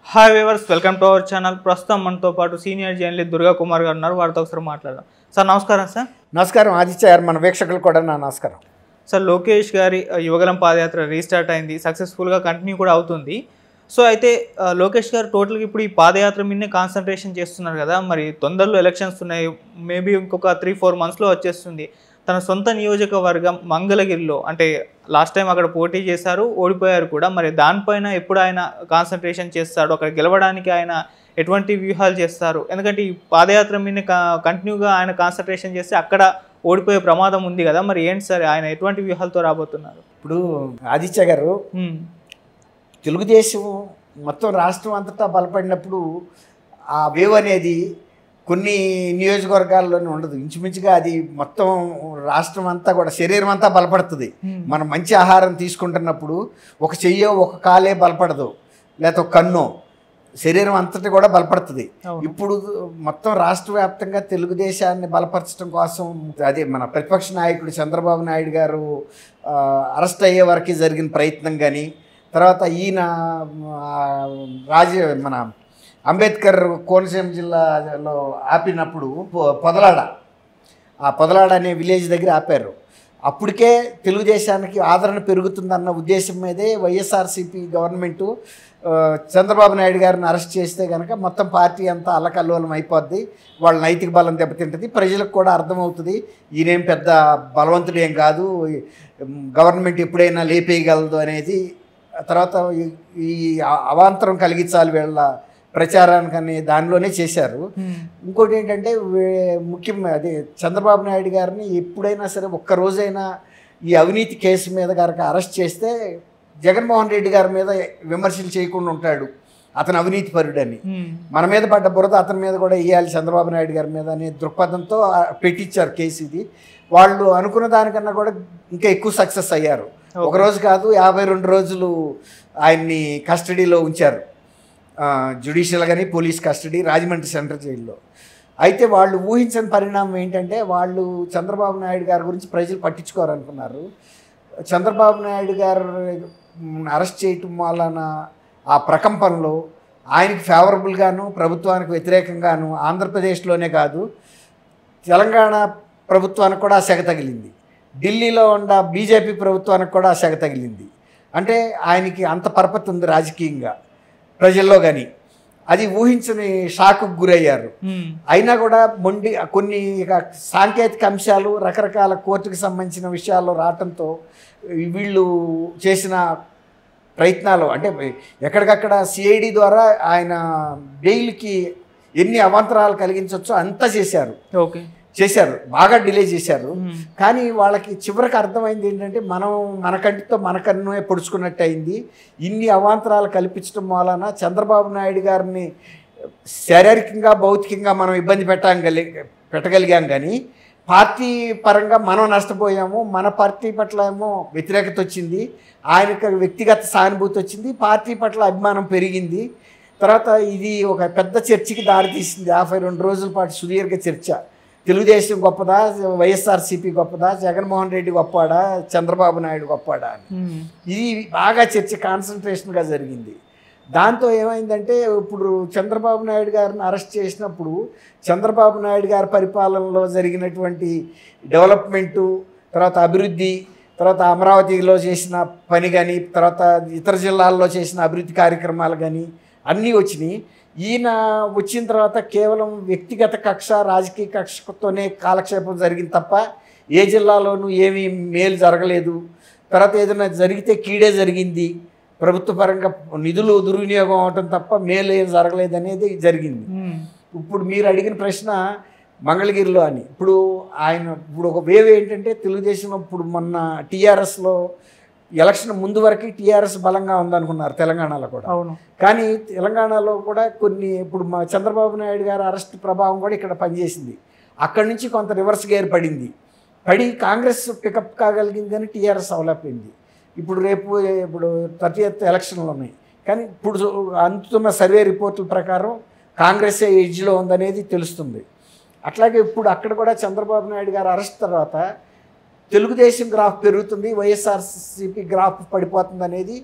Hi wavers welcome to our channel ప్రస్తుతం మనతో పాటు సీనియర్ జర్నలిస్ట్ దుర్గా కుమార్ గారు ఉన్నారు వారితో ఒకసారి మాట్లాడదాం సార్ నమస్కారం సార్ నమస్కారం ఆదిత్య గారు మన వీక్షకులు కూడా నా నమస్కారం సార్ లోకేష్ గారి ఆ, యువగలం పాదయాత్ర రీస్టార్ట్ అయింది సక్సెస్ఫుల్గా కంటిన్యూ కూడా అవుతుంది సో అయితే ఆ, లోకేష్ గారు టోటల్గా ఇప్పుడు ఈ పాదయాత్ర మీదనే కాన్సన్ట్రేషన్ చేస్తున్నారు కదా మరి తొందరలో ఎలక్షన్స్ ఉన్నాయి మేబీ ఇంకొక త్రీ ఫోర్ మంత్స్లో వచ్చేస్తుంది తన సొంత నియోజకవర్గం మంగళగిరిలో అంటే లాస్ట్ టైం అక్కడ పోటీ చేశారు ఓడిపోయారు కూడా మరి దానిపైన ఎప్పుడు ఆయన కాన్సన్ట్రేషన్ చేస్తాడు అక్కడ గెలవడానికి ఆయన ఎటువంటి వ్యూహాలు చేస్తారు ఎందుకంటే ఈ పాదయాత్ర మీద కంటిన్యూగా ఆయన కాన్సన్ట్రేషన్ చేస్తే అక్కడ ఓడిపోయే ప్రమాదం ఉంది కదా మరి ఏంటి సార్ ఆయన ఎటువంటి వ్యూహాలతో రాబోతున్నారు ఇప్పుడు ఆదిత్య గారు హ్మ్. తెలుగుదేశం మొత్తం రాష్ట్రం అంతటా బలపడినప్పుడు ఆ వేవ్ అనేది కొన్ని నియోజకవర్గాల్లోనే ఉండదు ఇంచుమించుగా అది మొత్తం రాష్ట్రం అంతా కూడా శరీరం అంతా బలపడుతుంది హ్మ్. మనం మంచి ఆహారం తీసుకుంటున్నప్పుడు ఒక చెయ్యో ఒక కాలే బలపడదు లేకపోతే ఒక కన్నో శరీరం అంతటి కూడా బలపడుతుంది అవును. ఇప్పుడు మొత్తం రాష్ట్ర వ్యాప్తంగా తెలుగుదేశాన్ని బలపరచడం కోసం అదే మన ప్రతిపక్ష నాయకుడు చంద్రబాబు నాయుడు గారు ఆ, అరెస్ట్ అయ్యే వరకు జరిగిన ప్రయత్నం కానీ తర్వాత ఈయన ఆ, రాజ మన అంబేద్కర్ కోనసీమ జిల్లాలో ఆపినప్పుడు పొ- పొదలాడ ఆ పొదలాడ అనే విలేజ్ దగ్గర ఆపారు అప్పటికే తెలుగుదేశానికి ఆదరణ పెరుగుతుందన్న ఉద్దేశం మీదే వైఎస్ఆర్సీపీ గవర్నమెంటు ఆ, చంద్రబాబు నాయుడు గారిని అరెస్ట్ చేస్తే కనుక మొత్తం పార్టీ అంతా అల్లకల్లోలం అయిపోద్ది వాళ్ళ నైతిక బలం దెబ్బతింటుంది ప్రజలకు కూడా అర్థమవుతుంది ఈయనేం పెద్ద బలవంతుడు ఏం కాదు గవర్నమెంట్ ఎప్పుడైనా లేపేయగలదు అనేది ఆ తర్వాత ఈ- ఈ అవాంతరం కలిగించాలి వీళ్ళ ప్రచారానికని దానిలోనే చేశారు హ్మ్. ఇంకోటి ఏంటంటే వే- ముఖ్యం అదే చంద్రబాబు నాయుడు గారిని ఎప్పుడైనా సరే ఒక్క రోజైనా ఈ అవినీతి కేసు మీద కనుక అరెస్ట్ చేస్తే జగన్మోహన్ రెడ్డి గారి మీద విమర్శలు చేయకుండా ఉంటాడు అతను అవినీతి పరుడని హ్మ్. మన మీద పడ్డ బురద అతని మీద కూడా వేయాలి చంద్రబాబు నాయుడు గారి మీద అనే దృక్పథంతో ఆ, పెట్టించారు కేసు ఇది వాళ్ళు అనుకున్న దానికన్నా కూడా ఇంకా ఎక్కువ సక్సెస్ అయ్యారు ఒక రోజు కాదు యాభై రెండు రోజులు ఆయన్ని కస్టడీలో ఉంచారు జ్యుడిషియల్ కానీ పోలీస్ కస్టడీ రాజమండ్రి సెంట్రల్ జైల్లో అయితే వాళ్ళు ఊహించని పరిణామం ఏంటంటే వాళ్ళు చంద్రబాబు నాయుడు గారి గురించి ప్రజలు పట్టించుకోరనుకున్నారు చంద్రబాబు నాయుడు గారు అరెస్ట్ చేయటం వలన ఆ ప్రకంపనలో ఆయనకి ఫేవరబుల్గాను ప్రభుత్వానికి వ్యతిరేకంగాను ఆంధ్రప్రదేశ్లోనే కాదు తెలంగాణ ప్రభుత్వానికి కూడా ఆ సెగ తగిలింది ఢిల్లీలో ఉన్న బీజేపీ ప్రభుత్వానికి కూడా ఆ సెగ తగిలింది అంటే ఆయనకి అంత పరపతి ఉంది రాజకీయంగా ప్రజల్లో కానీ అది ఊహించని షాక్కు గురయ్యారు హ్మ్. అయినా కూడా మొండి కొన్ని ఇక సాంకేతిక అంశాలు రకరకాల కోర్టుకు సంబంధించిన విషయాల్లో రావటంతో వీళ్ళు చేసిన ప్రయత్నాలు అంటే ఎక్కడికక్కడ సిఐడి ద్వారా ఆయన బెయిల్కి ఎన్ని అవాంతరాలు కలిగించవచ్చో అంతా చేశారు ఓకే చేశారు బాగా డిలే చేశారు హ్మ్. కానీ వాళ్ళకి చివరికి అర్థమైంది ఏంటంటే మనం మన కంటితో మన కన్నునే పొడుచుకున్నట్టు అయింది ఇన్ని అవాంతరాలు కల్పించడం వలన చంద్రబాబు నాయుడు గారిని శారీరకంగా భౌతికంగా మనం ఇబ్బంది పెట్టగలి పెట్టగలిగాం కానీ పార్టీ పరంగా మనం నష్టపోయాము మన పార్టీ పట్ల ఏమో వ్యతిరేకత వచ్చింది ఆయనకు వ్యక్తిగత సానుభూతి వచ్చింది పార్టీ పట్ల అభిమానం పెరిగింది తర్వాత ఇది ఒక పెద్ద చర్చకి దారితీసింది యాభై రెండు రోజుల పాటు సుదీర్ఘ చర్చ తెలుగుదేశం గొప్పదా వైఎస్ఆర్సీపీ గొప్పదా జగన్మోహన్ రెడ్డి గొప్పవాడా చంద్రబాబు నాయుడు గొప్పవాడా అని హ్మ్. ఇది బాగా చర్చ కాన్సన్ట్రేషన్గా జరిగింది దాంతో ఏమైందంటే ఇప్పుడు చంద్రబాబు నాయుడు గారిని అరెస్ట్ చేసినప్పుడు చంద్రబాబు నాయుడు గారి పరిపాలనలో జరిగినటువంటి డెవలప్మెంటు తర్వాత అభివృద్ధి తర్వాత అమరావతిలో చేసిన పని కానీ తర్వాత ఇతర జిల్లాల్లో చేసిన అభివృద్ధి కార్యక్రమాలు కానీ అన్నీ వచ్చినాయి ఈయన వచ్చిన తర్వాత కేవలం వ్యక్తిగత కక్ష రాజకీయ కక్షతోనే కాలక్షేపం జరిగింది తప్ప ఏ జిల్లాలోనూ ఏమీ మేలు జరగలేదు తర్వాత ఏదైనా జరిగితే కీడే జరిగింది ప్రభుత్వ పరంగా నిధులు దుర్వినియోగం అవటం తప్ప మేలు ఏం జరగలేదు అనేది జరిగింది హ్మ్. ఇప్పుడు మీరు అడిగిన ప్రశ్న మంగళగిరిలో అని ఇప్పుడు ఆయన ఇప్పుడు ఒక వేవ్ ఏంటంటే తెలుగుదేశం ఇప్పుడు మొన్న టీఆర్ఎస్లో ఎలక్షన్ ముందు వరకు టీఆర్ఎస్ బలంగా ఉందనుకున్నారు తెలంగాణలో కూడా అవును కానీ తెలంగాణలో కూడా కొన్ని ఇప్పుడు మా చంద్రబాబు నాయుడు గారి అరెస్ట్ ప్రభావం కూడా ఇక్కడ పనిచేసింది అక్కడి నుంచి కొంత రివర్స్ గేర్ పడింది పడి కాంగ్రెస్ పికప్ కాగలిగింది కానీ టీఆర్ఎస్ అవలేకపోయింది ఇప్పుడు రేపు ఇప్పుడు థర్టీ ఎయిత్ ఎలక్షన్లు ఉన్నాయి కానీ ఇప్పుడు అందుతున్న సర్వే రిపోర్టుల ప్రకారం కాంగ్రెస్ ఎడ్జ్లో ఉందనేది తెలుస్తుంది అట్లాగే ఇప్పుడు అక్కడ కూడా చంద్రబాబు నాయుడు గారు అరెస్ట్ తర్వాత తెలుగుదేశం గ్రాఫ్ పెరుగుతుంది వైఎస్ఆర్సీపీ గ్రాఫ్ పడిపోతుంది అనేది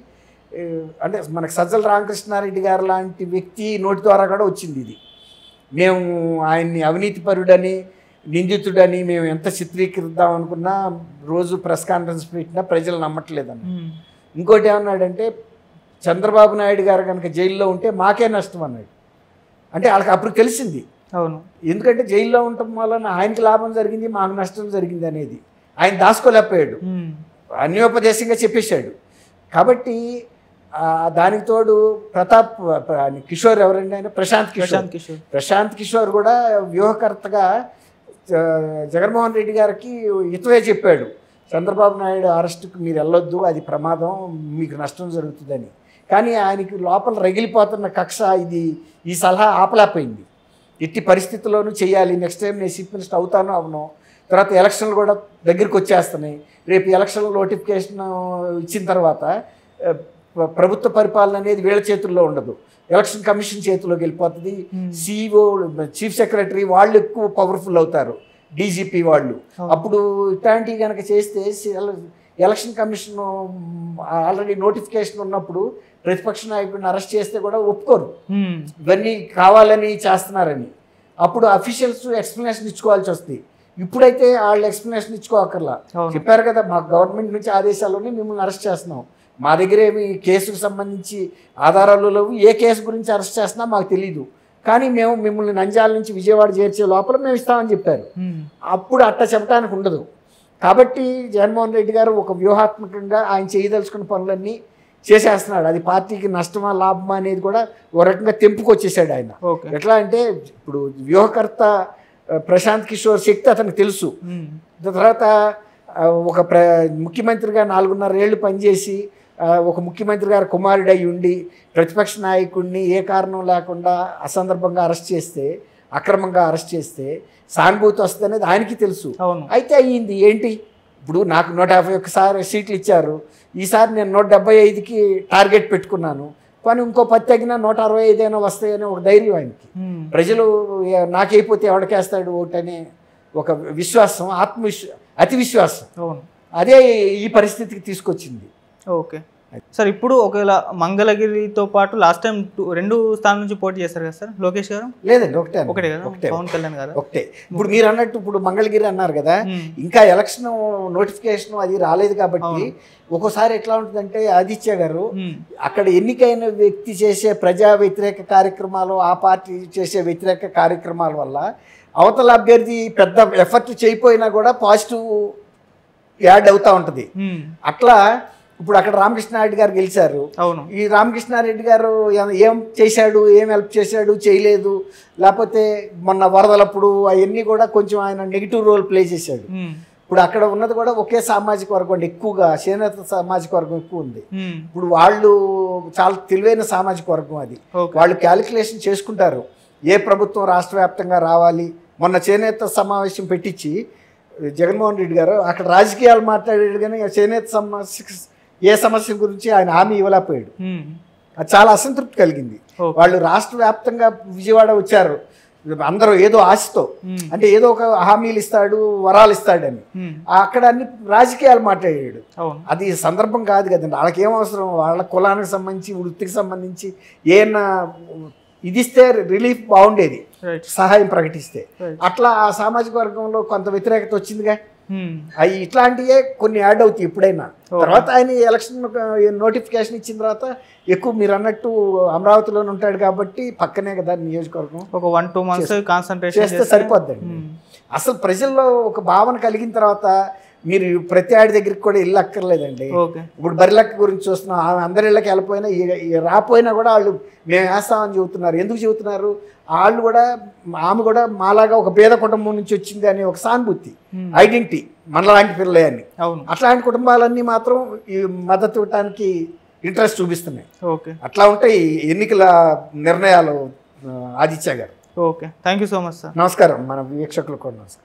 ఏ, అంటే మనకు సజ్జల రామకృష్ణారెడ్డి గారు లాంటి వ్యక్తి నోటి ద్వారా కూడా వచ్చింది ఇది మేము ఆయన్ని అవినీతిపరుడని నిందితుడని మేము ఎంత చిత్రీకరిద్దాం అనుకున్నా రోజు ప్రెస్ కాన్ఫరెన్స్ పెట్టినా ప్రజలు నమ్మట్లేదన్న ఉమ్. ఇంకోటి ఏమన్నాడంటే చంద్రబాబు నాయుడు గారు కనుక జైల్లో ఉంటే మాకే నష్టం అన్నాడు అంటే వాళ్ళకి అప్పుడు తెలిసింది అవును ఎందుకంటే జైల్లో ఉండటం వలన ఆయనకి లాభం జరిగింది మాకు నష్టం జరిగింది అనేది ఆయన దాచుకోలేకపోయాడు ఉమ్. అన్యోపదేశంగా చెప్పేశాడు కాబట్టి ఆ, దానికి తోడు ప్రతాప్ ప్ర- కిషోర్ ఎవరండి ఆయన ప్రశాంత్ కిషోర్ ప్రశాంత్ కిషోర్ ప్రశాంత్ కిషోర్ కూడా వ్యూహకర్తగా జ- జగన్మోహన్ రెడ్డి గారికి ఇతవే చెప్పాడు చంద్రబాబు నాయుడు అరెస్టుకు మీరు వెళ్ళొద్దు అది ప్రమాదం మీకు నష్టం జరుగుతుందని కానీ ఆయనకి లోపల రగిలిపోతున్న కక్ష ఇది ఈ సలహా ఆపలేకపోయింది ఎట్టి పరిస్థితుల్లోనూ చేయాలి నెక్స్ట్ టైం నేను చీఫ్ మినిస్టర్ అవుతాను అవును తర్వాత ఎలక్షన్లు కూడా దగ్గరికి వచ్చేస్తున్నాయి రేపు ఎలక్షన్ నోటిఫికేషన్ ఇచ్చిన తర్వాత ఆ, ప్ర- ప్రభుత్వ పరిపాలన అనేది వీళ్ళ చేతుల్లో ఉండదు ఎలక్షన్ కమిషన్ చేతిలోకి వెళ్ళిపోతుంది Hmm. సిఇఓ చీఫ్ సెక్రటరీ వాళ్ళు ఎక్కువ పవర్ఫుల్ అవుతారు డీజీపీ వాళ్ళు అవును. అప్పుడు ఇట్లాంటివి కనుక చేస్తే సి- ఎలక్షన్ కమిషన్ ఆల్రెడీ నోటిఫికేషన్ ఉన్నప్పుడు ప్రతిపక్ష నాయకుడిని అరెస్ట్ చేస్తే కూడా ఒప్పుకోరు ఉమ్. ఇవన్నీ కావాలని చేస్తున్నారని అప్పుడు అఫీషియల్స్ ఎక్స్ప్లెనేషన్ ఇచ్చుకోవాల్సి వస్తుంది ఇప్పుడైతే వాళ్ళు ఎక్స్ప్లెనేషన్ ఇచ్చుకోకర్లా అవును. చెప్పారు కదా మాకు గవర్నమెంట్ నుంచి ఆదేశాలని మిమ్మల్ని అరెస్ట్ చేస్తున్నాం మా దగ్గర ఏమి కేసుకు సంబంధించి ఆధారాలు లేవు ఏ కేసు గురించి అరెస్ట్ చేస్తున్నా మాకు తెలియదు కానీ మేము మిమ్మల్ని నంజాల నుంచి విజయవాడ చేర్చే లోపల మేము ఇస్తామని చెప్పారు ఉమ్. అప్పుడు అట్ట చెప్పడానికి ఉండదు కాబట్టి జగన్మోహన్ రెడ్డి గారు ఒక వ్యూహాత్మకంగా ఆయన చేయదలుచుకున్న పనులన్నీ చేసేస్తున్నాడు అది పార్టీకి నష్టమా లాభమా అనేది కూడా ఓ రకంగా తెంపుకొచ్చేసాడు ఆయన ఓకే ఎట్లా అంటే ఇప్పుడు వ్యూహకర్త ఆ, ప్రశాంత్ కిషోర్ శక్తి అతనికి తెలుసు ఉమ్. తర్వాత ఆ, ఒక ప్ర ముఖ్యమంత్రిగా నాలుగున్నర ఏళ్ళు పనిచేసి ఆ, ఒక ముఖ్యమంత్రి గారు కుమారుడు అయి ఉండి ప్రతిపక్ష నాయకుడిని ఏ కారణం లేకుండా అసందర్భంగా అరెస్ట్ చేస్తే అక్రమంగా అరెస్ట్ చేస్తే సానుభూతి వస్తుంది అనేది ఆయనకి తెలుసు అవును అయితే అయ్యింది ఏంటి ఇప్పుడు నాకు నూట యాభై ఒక్కసారి సీట్లు ఇచ్చారు ఈసారి నేను నూట డెబ్బై ఐదుకి టార్గెట్ పెట్టుకున్నాను కానీ ఇంకో పది తగ్గినా నూట అరవై ఐదైనా వస్తాయనే ఒక ధైర్యం ఆయనకి ఉమ్. ప్రజలు ఏ- నాకైపోతే ఎవడికేస్తాడు ఓటు అనే ఒక విశ్వాసం ఆత్మవిశ్వ అతి విశ్వాసం అవును అదే ఈ పరిస్థితికి తీసుకొచ్చింది ఓకే సార్ ఇప్పుడు ఒకవేళ మంగళగిరితో పాటు లాస్ట్ టైం రెండు స్థానం నుంచి పోటీ చేశారు కదా సార్ లోకేష్ గారు లేదండి ఒకటే అన్న. ఒకటే కదా ఒకటే పవన్ కళ్యాణ్ గారు ఒకటే ఇప్పుడు మీరు అన్నట్టు ఇప్పుడు మంగళగిరి అన్నారు కదా ఉమ్. ఇంకా ఎలక్షన్ నోటిఫికేషన్ అది రాలేదు కాబట్టి అవును. ఒక్కోసారి ఎట్లా ఉంటుందంటే ఆదిత్య గారు ఉమ్. అక్కడ ఎన్నికైన వ్యక్తి చేసే ప్రజా వ్యతిరేక కార్యక్రమాలు ఆ పార్టీ చేసే వ్యతిరేక కార్యక్రమాల వల్ల అవతల అభ్యర్థి పెద్ద ఎఫర్ట్ చేయకపోయినా కూడా పాజిటివ్ యాడ్ అవుతూ ఉంటుంది ఉమ్. అట్లా ఇప్పుడు అక్కడ రామకృష్ణారెడ్డి గారు గెలిచారు అవును ఈ రామకృష్ణారెడ్డి గారు ఏ- ఏం చేశాడు ఏం హెల్ప్ చేశాడు చేయలేదు లేకపోతే మొన్న వరదలప్పుడు అవన్నీ కూడా కొంచెం ఆయన నెగిటివ్ రోల్ ప్లే చేశాడు ఉమ్. ఇప్పుడు అక్కడ ఉన్నది కూడా ఒకే సామాజిక వర్గం అండి ఎక్కువగా చేనేత సామాజిక వర్గం ఎక్కువ ఉంది ఉమ్. ఇప్పుడు వాళ్ళు చాలా తెలివైన సామాజిక వర్గం అది ఓకే వాళ్ళు క్యాలిక్యులేషన్ చేసుకుంటారు ఏ ప్రభుత్వం రాష్ట్ర వ్యాప్తంగా రావాలి మొన్న చేనేత సమావేశం పెట్టించి జగన్మోహన్ రెడ్డి గారు అక్కడ రాజకీయాలు మాట్లాడాడు కానీ ఆ చేనేత సమస్య ఏ సమస్య గురించి ఆయన హామీ ఇవ్వలేకపోయాడు ఉమ్. అది చాలా అసంతృప్తి కలిగింది ఓకే. వాళ్ళు రాష్ట్ర వ్యాప్తంగా విజయవాడ వచ్చారు అందరూ ఏదో ఆశతో ఉమ్. అంటే ఏదో ఒక హామీలు ఇస్తాడు వరాలు ఇస్తాడని ఉమ్. అక్కడ అన్ని రాజకీయాలు మాట్లాడాడు అవును అది సందర్భం కాదు కదండి వాళ్ళకి ఏం అవసరం వాళ్ళ కులానికి సంబంధించి వృత్తికి సంబంధించి ఏమన్నా ఇది ఇస్తే రిలీఫ్ బాగుండేది రైట్ సహాయం ప్రకటిస్తే రైట్ అట్లా ఆ సామాజిక వర్గంలో కొంత వ్యతిరేకత వచ్చిందిగా ఉమ్. అవి ఇట్లాంటివే కొన్ని యాడ్ అవుతాయి ఎప్పుడైనా ఓకే. తర్వాత ఆయన ఎలక్షన్ నోటిఫికేషన్ ఇచ్చిన తర్వాత ఎక్కువ మీరు అన్నట్టు అమరావతిలోనే ఉంటాడు కాబట్టి పక్కనే కదా నియోజకవర్గం ఒక వన్ టూ మంత్స్ కాన్సన్ట్రేషన్ చేస్తే సరిపోద్దండి ఉమ్. అసలు ప్రజల్లో ఒక భావన కలిగిన తర్వాత మీరు ప్రతి ఆడి దగ్గరికి కూడా ఇల్లు అక్కర్లేదండి ఓకే ఇప్పుడు బరిలక్క గురించి చూస్తున్నాం ఆమె అందరి ఇళ్ళకి వెళ్ళిపోయినా ఈ- ఈ రాపోయినా కూడా వాళ్ళు మేము వేస్తామని చెబుతున్నారు ఎందుకు చెబుతున్నారు వాళ్ళు కూడా ఆమె కూడా మాలాగా ఒక పేద కుటుంబం నుంచి వచ్చింది అనే ఒక సానుభూతి ఉమ్. ఐడెంటిటీ మనలాంటి పిల్లలే అని అవును అట్లాంటి కుటుంబాలన్నీ మాత్రం ఈ మద్దతు ఇవ్వటానికి ఇంట్రెస్ట్ చూపిస్తున్నాయి ఓకే అట్లా ఉంటాయి ఎన్నికల నిర్ణయాలు ఆ, ఆదిత్య గారు okay thank you so much sir నమస్కారం మన వీక్షకులకు కూడా నమస్కారం